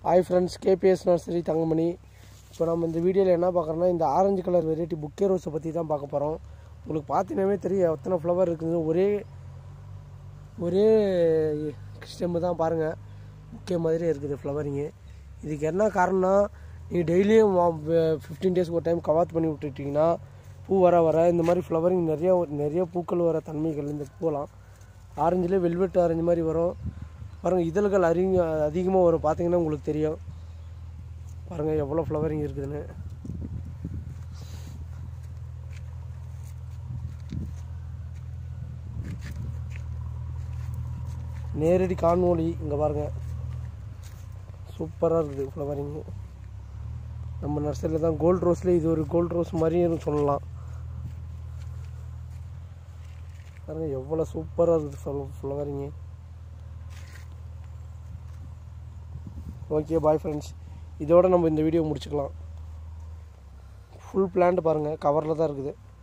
hi friends KPS nursery Thangamani இப்போ நம்ம இந்த வீடியோவில் என்ன பார்க்குறோன்னா இந்த ஆரஞ்சு கலர் வெரைட்டி புக்கே ரோஸை பற்றி தான் பார்க்க போகிறோம் உங்களுக்கு பார்த்தீங்கன்னாவே தெரியும் எத்தனை ஃப்ளவர் இருக்குது ஒரே ஒரே ஸ்டெம்மு தான் பாருங்கள் புக்கே மாதிரியே இருக்குது ஃப்ளவரிங்கு இதுக்கு என்ன காரணம்னா நீங்கள் டெய்லியும் ஃபிஃப்டீன் டேஸ்க்கு ஒரு டைம் கவாத் பண்ணி விட்டுட்டிங்கன்னா பூ வர வர இந்த மாதிரி ஃப்ளவரிங் நிறைய நிறைய பூக்கள் வர தன்மைகள் இந்த பூலாம் ஆரஞ்சுலேயே வெல்வெட் ஆரஞ்சு மாதிரி வரும் பாருங்கள் இதழ்கள் அதிக அதிகமாக வரும் பார்த்தீங்கன்னா உங்களுக்கு தெரியும் பாருங்கள் எவ்வளோ ஃப்ளவரிங் இருக்குதுன்னு நேரடி காணொளி இங்கே பாருங்கள் சூப்பராக இருக்குது ஃப்ளவரிங்கு நம்ம நர்சரியில் தான் கோல்ட் ரோஸ்லேயே இது ஒரு கோல்ட் ரோஸ் மாதிரியும் சொல்லலாம் பாருங்கள் எவ்வளோ சூப்பராக இருக்குது ஃப்ளவரிங்கு ஓகே பாய் ஃப்ரெண்ட்ஸ் இதோட நம்ம இந்த வீடியோ முடிச்சுக்கலாம் ஃபுல் பிளான்ட் பாருங்கள் கவரில் தான் இருக்குது